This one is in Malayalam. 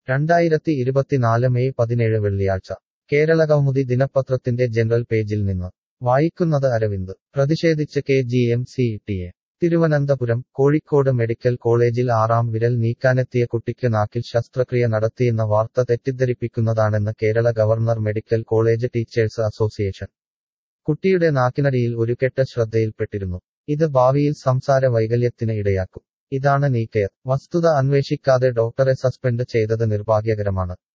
രണ്ടായിരത്തി ഇരുപത്തിനാല് മെയ് പതിനേഴ് വെള്ളിയാഴ്ച കേരള കൗമുദി ദിനപത്രത്തിന്റെ ജനറൽ പേജിൽ നിന്ന് വായിക്കുന്നത് അരവിന്ദ് പ്രതിഷേധിച്ച് K G M C T A Thiruvananthapuram Kozhikode medical കോളേജിൽ ആറാം വിരൽ നീക്കാനെത്തിയ കുട്ടിക്ക് നാക്കിൽ ശസ്ത്രക്രിയ നടത്തിയെന്ന വാർത്ത തെറ്റിദ്ധരിപ്പിക്കുന്നതാണെന്ന് Kerala government medical college teachers association കുട്ടിയുടെ നാക്കിനടിയിൽ ഒരു കെട്ട് ശ്രദ്ധയിൽപ്പെട്ടിരുന്നു ഇത് ഭാവിയിൽ സംസാര വൈകല്യത്തിന് ഇടയാക്കും ഇതാണ് നീക്കയർ വസ്തുത അന്വേഷിക്കാതെ ഡോക്ടറെ സസ്പെൻഡ് ചെയ്തത് നിർഭാഗ്യകരമാണ്